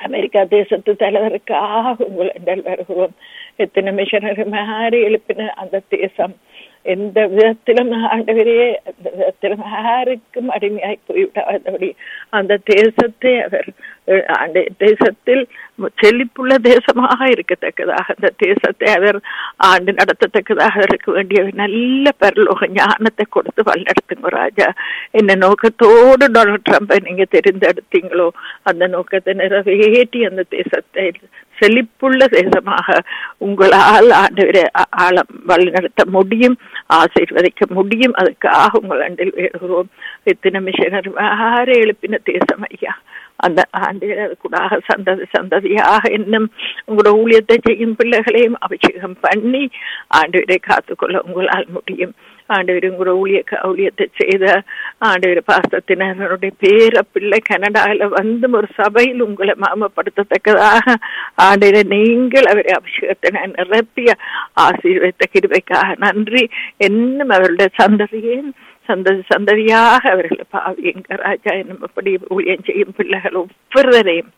America தேசத்து தலைவருக்காக உங்கள் வருகிறோம் எத்தனை மிஷனரி மாறி எழுப்பின அந்த தேசம் எந்த விதத்திலும் ஆண்டவரே அந்த விதத்திலும் யாருக்கும் அடிமையாய் போய்விடாதபடி அந்த தேசத்தை அவர் அந்த தேசத்தில் செழிப்புள்ள தேசமாக இருக்கத்தக்கதாக அந்த தேசத்தை அவர் ஆண்டு நடத்தத்தக்கதாக இருக்க வேண்டிய நல்ல பரலோக ஞானத்தை கொடுத்து வழிநடத்துங்க ராஜா என்ன நோக்கத்தோடு டொனால்ட் ட்ரம்பை நீங்க தெரிந்தெடுத்தீங்களோ அந்த நோக்கத்தை நிறைவேற்றி அந்த தேசத்தை செழிப்புள்ள தேசமாக உங்களால் ஆண்டவரை ஆழம் வழிநடத்த முடியும் ஆசீர்வதிக்க முடியும் அதுக்காக உங்கள் அண்டில் வேறுகிறோம் எத்தனை மிஷனர் வேற எழுப்பின தேசம் ஐயா அந்த ஆண்டு கூடாக சந்ததி சந்ததியாக இன்னும் உங்களோட ஊழியத்தை செய்யும் பிள்ளைகளையும் அபிஷேகம் பண்ணி ஆண்டவரை காத்துக்கொள்ள உங்களால் முடியும் ஆண்டவர் உங்களோட ஊழிய ஊழியத்தை செய்த ஆண்டவர் பாசத்தினருடைய பேர பிள்ளை கனடாவில் வந்து ஒரு சபையில் உங்களை மாமப்படுத்தத்தக்கதாக ஆண்டவரை நீங்கள் அவரை அபிஷேகத்தினை நிரப்பிய ஆசீர்வத்த கிருபைக்காக நன்றி என்னும் அவருடைய சந்ததியையும் சந்ததி சந்ததியாக அவர்களை பாவியங்க ராஜா என்னும் அப்படி ஊழியம் செய்யும் பிள்ளைகள் ஒவ்வொருவரையும்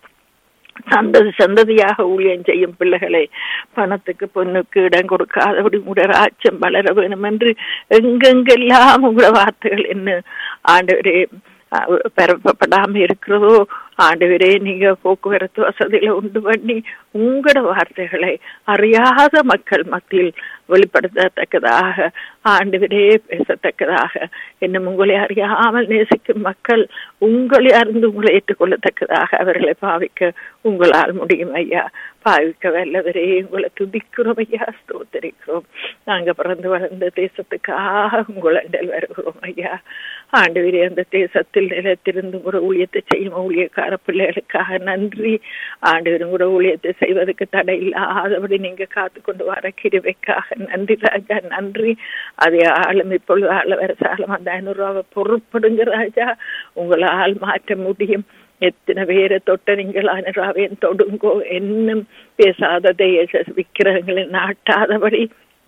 சந்ததி சந்ததியாக ஊழியம் செய்யும் பிள்ளைகளை பணத்துக்கு பொண்ணுக்கு இடம் கொடுக்காதபடி உங்களோட ராஜ்யம் வளர வேணும் என்று எங்கெங்கெல்லாம் உங்களோட வார்த்தைகள் என்ன ஆண்டவரே பரப்பப்படாம இருக்கிறதோ ஆண்டவரே நீங்க போக்குவரத்து வசதியில உண்டு பண்ணி உங்களோட வார்த்தைகளை அறியாத மக்கள் மத்தியில் வெளிப்படுத்தத்தக்கதாக ஆண்டவரே பேசத்தக்கதாக இன்னும் உங்களை அறியாமல் நேசிக்கும் மக்கள் உங்களை அறிந்து உங்களை ஏற்றுக்கொள்ளத்தக்கதாக அவர்களை பாவிக்க உங்களால் முடியும் ஐயா பாவிக்க வல்லவரே உங்களை துதிக்கிறோம் ஐயா ஸ்தோத்தரிக்கிறோம் நாங்க பிறந்து வளர்ந்த தேசத்துக்காக உங்களிடல் வருகிறோம் ஐயா ஆண்டவரே அந்த தேசத்தில் நிலத்திலிருந்து கூட ஊழியத்தை செய்யும் ஊழியக்கார பிள்ளைகளுக்காக நன்றி ஆண்டவர் கூட ஊழியத்தை செய்வதற்கு தடை இல்லாதபடி நீங்க காத்து கொண்டு வர கிருவைக்காக நன்றி ராஜா நன்றி அதே ஆளும் இப்பொழுது ஆள வரசாலம் அந்த ஐநூறு ரூபாவை பொறுப்படுங்க ராஜா உங்களால் மாற்ற முடியும் எத்தனை பேரை தொட்ட நீங்கள் அனுராவையும் தொடுங்கோ என்னும் பேசாததை விக்கிரகங்களை நாட்டாதபடி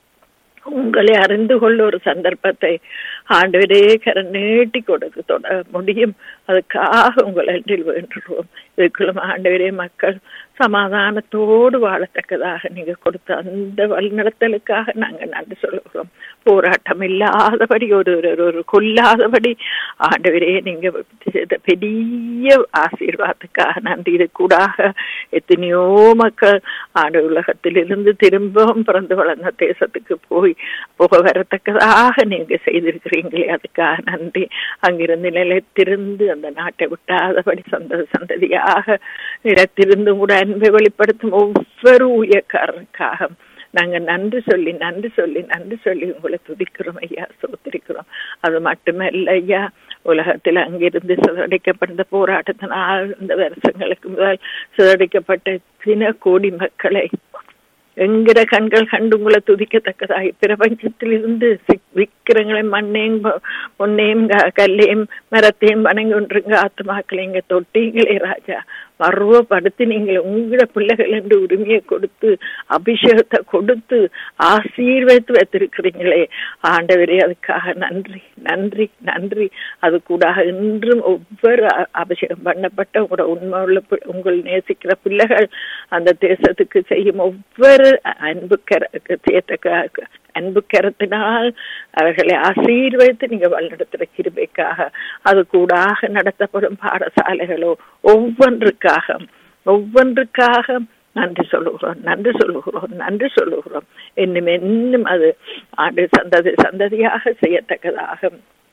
உங்களை அறிந்து கொள்ள ஒரு சந்தர்ப்பத்தை ஆண்டவரே கர நீட்டி கொடுத்து தொட முடியும் அதுக்காக உங்கள் அன்றில் வேண்டுவோம் இதுக்குள்ளும் ஆண்டவரே மக்கள் சமாதானத்தோடு வாழத்தக்கதாக நீங்க கொடுத்த அந்த வழிநடத்தலுக்காக நாங்க நன்றி சொல்லுகிறோம் போராட்டம் இல்லாதபடி ஒரு ஒரு கொல்லாதபடி ஆண்டவரே நீங்க செய்த பெரிய ஆசீர்வாதத்துக்காக நன்றி இது கூடாக எத்தனையோ மக்கள் ஆண்டு உலகத்திலிருந்து திரும்பவும் பிறந்து வளர்ந்த தேசத்துக்கு போய் போக வரத்தக்கதாக நீங்க செய்திருக்கிறீங்களே அதுக்காக நன்றி அங்கிருந்து நிலைத்திருந்து அந்த நாட்டை விட்டாதபடி சந்த சந்ததியாக நிலத்திலிருந்து கூட அன்பை வெளிப்படுத்தும் ஒவ்வொரு ஊழியக்காரருக்காக நாங்க நன்றி சொல்லி நன்றி சொல்லி நன்றி சொல்லி உங்களை துதிக்கிறோம் ஐயா சோத்திரிக்கிறோம் அது மட்டுமல்ல ஐயா உலகத்தில் அங்கிருந்து சிதறடிக்கப்பட்ட போராட்டத்தினால் இந்த வருஷங்களுக்கு முதல் சிதறடிக்கப்பட்ட சின கோடி மக்களை என்கிற கண்கள் கண்டு உங்களை துதிக்கத்தக்கதாய் பிரபஞ்சத்தில் இருந்து விக்கிரங்களை மண்ணையும் பொன்னையும் கல்லையும் மரத்தையும் வணங்கி ஒன்றுங்க ஆத்மாக்களை இங்க தொட்டீங்களே ராஜா பருவப்படுத்தி நீங்கள் உங்களோட பிள்ளைகள் என்று உரிமையை கொடுத்து அபிஷேகத்தை கொடுத்து ஆசீர்வதித்து வைத்திருக்கிறீங்களே ஆண்டவரே அதுக்காக நன்றி நன்றி நன்றி அது கூட இன்றும் ஒவ்வொரு அபிஷேகம் பண்ணப்பட்ட உங்களோட உண்மை உள்ள உங்கள் நேசிக்கிற பிள்ளைகள் அந்த தேசத்துக்கு செய்யும் ஒவ்வொரு அன்பு செய்யத்தக்க அன்பு கரத்தினால் அவர்களை ஆசீர்வதித்து நீங்க வழிநடத்துற கிருபைக்காக அது கூடாக நடத்தப்படும் பாடசாலைகளோ ஒவ்வொன்றுக்காக ஒவ்வொன்றுக்காக நன்றி சொல்லுகிறோம் நன்றி சொல்லுகிறோம் நன்றி சொல்லுகிறோம் இன்னும் இன்னும் அது ஆண்டு சந்ததி சந்ததியாக செய்யத்தக்கதாக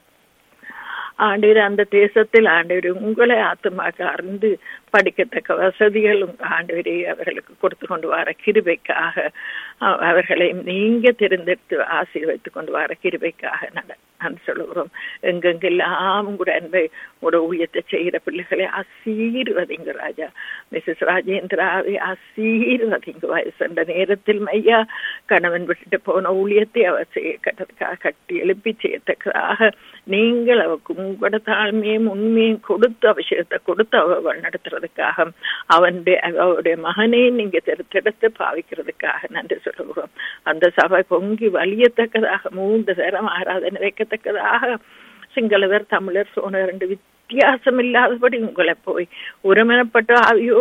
ஆண்டவர் அந்த தேசத்தில் ஆண்டவர் உங்களை ஆத்மாக அறிந்து படிக்கத்தக்க வசதிகள் ஆண்டவரை அவர்களுக்கு கொடுத்து கொண்டு வர கிருபைக்காக அவர்களை நீங்க தேர்ந்தெடுத்து ஆசீர்வைத்து கொண்டு வர கிருபைக்காக நட நான் சொல்லுகிறோம் எங்கெங்கெல்லாம் உங்களோட அன்பை உங்களோட ஊழியத்தை செய்கிற பிள்ளைகளை ஆசீர்வதிங்க ராஜா மிஸ்ஸஸ் ராஜேந்திராவை ஆசீர்வதிங்க வயசுன்ற நேரத்தில் மையா கணவன் விட்டுட்டு போன ஊழியத்தை அவர் செய்ய கட்டதுக்காக கட்டி எழுப்பி செய்யத்தக்கதாக நீங்கள் அவருக்கு உங்களோட தாழ்மையும் உண்மையும் கொடுத்து அபிஷேகத்தை கொடுத்து அவ நடத்துறதுக்காக அவனுடைய அவருடைய மகனே நீங்க தெடுத்தெடுத்து பாவிக்கிறதுக்காக நன்றி சொல்லுகிறோம் அந்த சபை பொங்கி வலியத்தக்கதாக மூன்று தரம் ஆராதனை வைக்கத்தக்கதாக சிங்களவர் தமிழர் சோழர் ரெண்டு வித்தியாசம் இல்லாதபடி உங்களை போய் உரமனப்பட்ட ஆவியோ